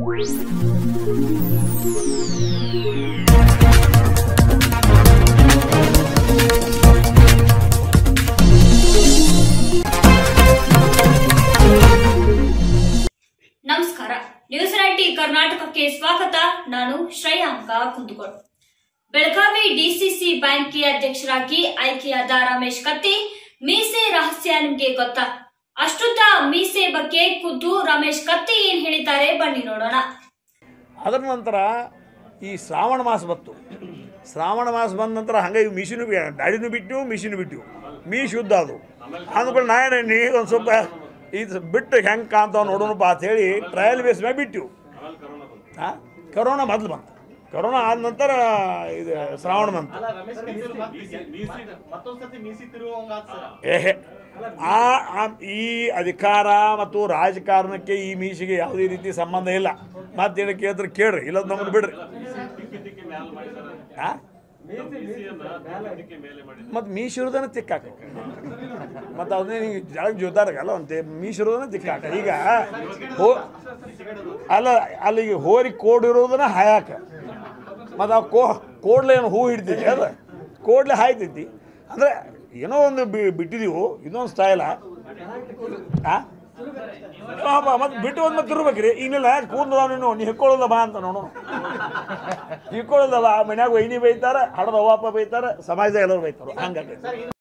ನಮಸ್ಕಾರ news ninety ಕರ್ನಾಟಕಕ್ಕೆ ಸ್ವಾಗತ ನಾನು ಶ್ರೇಯಾಂಕ ಕುಂದಗೋಳ್ ಬೆಳಗಾವಿ ಡಿಸಿಸಿ ಬ್ಯಾಂಕ್ ಅಧ್ಯಕ್ಷರಾಗಿ ಆಯ್ಕೆಯಾದ ರಮೇಶ್ ಕತ್ತಿ ಮೀಸೆ ರಹಸ್ಯ ನಿಮ್ಗೆ ಗೊತ್ತಾ ಅಷ್ಟುದ್ದ ಮೀಸೆ ಬಗ್ಗೆ ಖುದ್ದು ರಮೇಶ್ ಕತ್ತಿ ಏನ್ ಹೇಳಿದ್ದಾರೆ ಬನ್ನಿ ನೋಡೋಣ ಅದರ ನಂತರ ಈ ಶ್ರಾವಣ ಮಾಸ ಬಂತು ಶ್ರಾವಣ ಮಾಸ ಬಂದ ನಂತರ ಹಂಗೆ ಇವು ಮಿಷಿನು ಗಾಡಿನೂ ಬಿಟ್ಟು ಮಿಷಿನು ಬಿಟ್ಟು ಮೀ ಶುದ್ಧ ಅದು ಅಂದ್ಕೊಂಡು ನಾನು ನೀ ಒಂದು ಸ್ವಲ್ಪ ಇದು ಬಿಟ್ಟು ಹೆಂಗೆ ಕಾಣ್ತಾವ ನೋಡೋಣಪ್ಪ ಅಂತ ಹೇಳಿ ಟ್ರಯಲ್ ಬೇಸ್ ಮೇಲೆ ಬಿಟ್ಟಿವು ಹಾಂ ಕರೋನಾ ಮೊದಲು ಬಂತು ಕರೋನಾ ಆದ ನಂತರ ಇದು ಶ್ರಾವಣ ಬಂತು ಮತ್ತೊಂದ್ಸತಿ ಮೀಸಿ ತಿರುಗುವಂಗಾತ್ ಸರ್ ಏಹೆ ಆ ಆ- ಈ ಅಧಿಕಾರ ಮತ್ತು ರಾಜಕಾರಣಕ್ಕೆ ಈ ಮೀಸಿಗೆ ಯಾವುದೇ ರೀತಿ ಸಂಬಂಧ ಇಲ್ಲ ಮತ್ತೇನು ಕೇಳಿದ್ರೆ ಕೇಳ್ರಿ ಇಲ್ಲ ನಮ್ಮನ್ನು ಬಿಡ್ರಿ ಆ? ಮತ್ತು ಮೀಸಿರೋದನ್ನ ತಿಕ್ಕಾಕ ಮತ್ತು ಅದನ್ನೇ ನೀವು ಜಳಗ್ ಜೋತಾರಗಲ್ಲ ಅಂತೆ ಮೀಸಿರೋದನ್ನ ತಿಕ್ಕಾಕ ಈಗ ಹೋ ಅಲ್ಲ ಅಲ್ಲಿಗೆ ಹೋರಿ ಕೋಡಿರೋದನ್ನ ಹಾಯಾಕ ಮತ್ತು ಆ ಕೋ ಕೋಡ್ಲೆ ಏನು ಹೂ ಹಿಡ್ತೈತಿ ಅದ ಕೋಡ್ಲೆ ಹಾಯ್ತೈತಿ ಅಂದರೆ ಏನೋ ಒಂದು ಬಿ ಬಿಟ್ಟಿದೀವು ಇನ್ನೊಂದು ಸ್ಟೈಲ ಹಾಂ ಮತ್ತು ಬಿಟ್ಟು ಒಂದು ಮತ್ತೆ ತಿರ್ಬೇಕ್ರಿ ಇನ್ನಿಲ್ಲ ಕೂದಲು ನೀನು ನೀ ಹಿಕ್ಕೊಳ್ಳೋದ ಬಾ ಅಂತ ನೋಡು ಹಿಕ್ಕೊಳ್ಳೋದಲ್ಲ ಮನ್ಯಾಗ ವೈನಿ ಬೈತಾರೆ ಹಡದ ಅವ್ವಪ್ಪ ಬೈತಾರೆ ಸಮಾಜದಾಗ ಎಲ್ಲರೂ ಬೈತಾರೆ ಹಂಗಾಗಿ